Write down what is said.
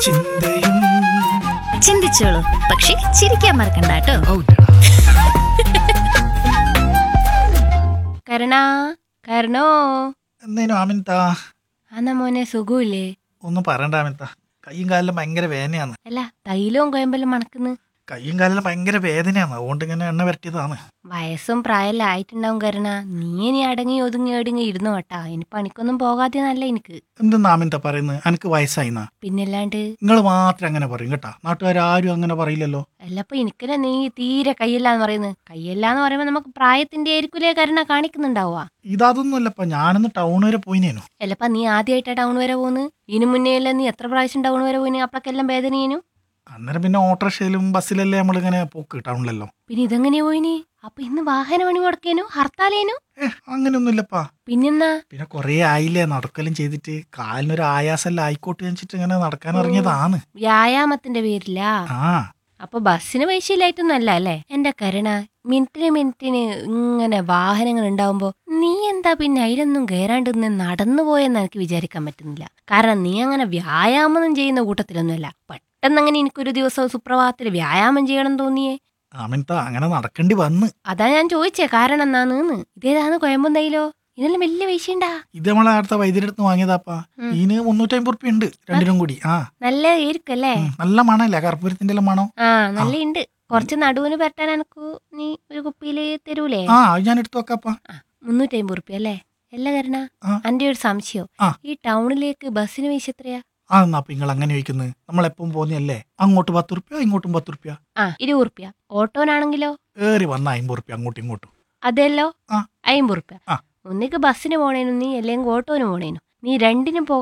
ചിന്തയും ചിന്തിച്ചോളൂ പക്ഷെ ചിരിക്കാൻ മറക്കണ്ട കേട്ടോ ഔട്ടടാ. കരണാ കരണോ എന്തേനു ആമിൻതാ അന്ന മോനെ സുഖമില്ലേ ഒന്നും പറയണ്ട ആമിൻതാ കയ്യും കാലിലും ഭയങ്കര വേദനയാണ് അല്ല തൈലവും കോയമ്പലും മണക്കുന്നു കയ്യും കാലിലും ഭയങ്കര വേദനയാണ് അതുകൊണ്ട് ഇങ്ങനെ എണ്ണ വരട്ടിയതാണ് വയസ്സും പ്രായമെല്ലാം ആയിട്ടുണ്ടാവും കരണ നീ ഇനി അടങ്ങി ഒതുങ്ങി ഒടുങ്ങി ഇരുന്നു കേട്ടാ ഇനി പണിക്കൊന്നും പോകാതെ നല്ല എനിക്ക് എന്തെന്ന് ആമിൻത പറയുന്നത് എനിക്ക് വയസ്സായിന്നാ പിന്നല്ലാണ്ട് നിങ്ങൾ മാത്രം അങ്ങനെ പറയും കേട്ടാ നാട്ടുകാരും അങ്ങനെ പറയില്ലല്ലോ അല്ലപ്പോ എനിക്കന്നെ നീ തീരെ കയ്യല്ലാന്ന് പറയുന്നത് കയ്യല്ലാന്ന് പറയുമ്പോ നമുക്ക് പ്രായത്തിന്റെ ആയിരിക്കൂലേ കരുണ കാണിക്കുന്നുണ്ടാവുക ഇതൊന്നുമല്ലപ്പ ഞാനൊന്ന് ടൗൺ വരെ പോയിനേനു അല്ലപ്പ നീ ആദ്യമായിട്ടാ ടൗൺ വരെ പോന്ന് ഇതിനു മുന്നേ അല്ല നീ എത്ര പ്രാവശ്യം ടൗൺ വരെ പോയിന് അപ്പളക്കെല്ലാം വേദനയേനു അന്നേരം പിന്നെ ഓട്ടോറിക്ഷയിലും ബസ്സിലല്ലേ നമ്മളിങ്ങനെ പോക്ക് ടൗണിലല്ലോ പിന്നെ ഇതെങ്ങനെയാ പോയിന് അപ്പൊ ഇന്ന് വാഹന പണി മുടക്കേനു ഹർത്താലേനു ഏ അങ്ങനെയൊന്നുമില്ലപ്പാ പിന്നെന്നാ പിന്നെ കുറേ ആയില്ലേ നടക്കലും ചെയ്തിട്ട് കാലിനൊരു ആയാസെല്ലാം ആയിക്കോട്ടെ വെച്ചിട്ട് ഇങ്ങനെ നടക്കാൻ ഇറങ്ങിയതാണ് വ്യായാമത്തിന്റെ പേരിലാ ആ അപ്പൊ ബസ്സിന് പൈസ ഇല്ലായിട്ടൊന്നും അല്ല അല്ലേ എന്റെ കരുണ മിനിറ്റിന് മിനിറ്റിന് ഇങ്ങനെ വാഹനങ്ങൾ ഉണ്ടാവുമ്പോ നീ എന്താ പിന്നെ അതിലൊന്നും കയറാണ്ട് നിന്ന് നടന്നു പോയെന്ന് എനിക്ക് വിചാരിക്കാൻ പറ്റുന്നില്ല കാരണം നീ അങ്ങനെ വ്യായാമം ചെയ്യുന്ന കൂട്ടത്തിലൊന്നുമല്ല പെട്ടെന്ന് അങ്ങനെ എനിക്കൊരു ദിവസം സുപ്രഭാതത്തിൽ വ്യായാമം ചെയ്യണം തോന്നിയേ ആമിൻത അങ്ങനെ നടക്കേണ്ടി വന്ന് അതാ ഞാൻ ചോദിച്ചേ കാരണം എന്നാന്ന് ഇതേതാണ് കൊയമ്പുന്തയിലോ ഇതെല്ലാം വലിയ പൈസ ഉണ്ടാ ഇത് നമ്മളെ അടുത്ത വൈദ്യുതി അടുത്ത് വാങ്ങിയതാപ്പാ ഉം. ഇതിന് മുന്നൂറ്റമ്പത് റുപ്യ ഉണ്ട് രണ്ടിനും കൂടി ആ നല്ല ആയിരിക്കല്ലേ ഉം, നല്ല മണല്ലേ കർപ്പൂരത്തിന്റെ എല്ലാം മണം ആ നല്ല ഉണ്ട് കുറച്ച് നടുവിന് പറ്റാൻ എനക്ക് നീ ഒരു കുപ്പിയില് തരൂലേ ആ അത് ഞാൻ എടുത്തു വെക്കാപ്പാ മുന്നൂറ്റി അമ്പത് റുപ്യ അല്ലേ അല്ല കരണ ആ. അന്റെ ഒരു സംശയം ആ. ഈ ടൗണിലേക്ക് ബസ്സിന് പൈസ എത്രയാ ആ എന്നാ അപ്പൊ നിങ്ങൾ അങ്ങനെ ചോദിക്കുന്നത് നമ്മളെപ്പം പോന്നല്ലേ അങ്ങോട്ട് പത്ത് റുപ്യ ഇങ്ങോട്ടും പത്ത് റുപ്യ ആ ഇരുപത് റുപ്യ ഓട്ടോനാണെങ്കിലോ ഏറി വന്ന അമ്പത് റുപ്യ അങ്ങോട്ടും ഇങ്ങോട്ടും അതെല്ലോ ആ. അമ്പത് റുപ്യ ആ. ഒന്നിക്ക് ബസ്സിന് പോണേനു നീ അല്ലെങ്കിൽ ഓട്ടോന് പോണേനു നീ രണ്ടിനും പോ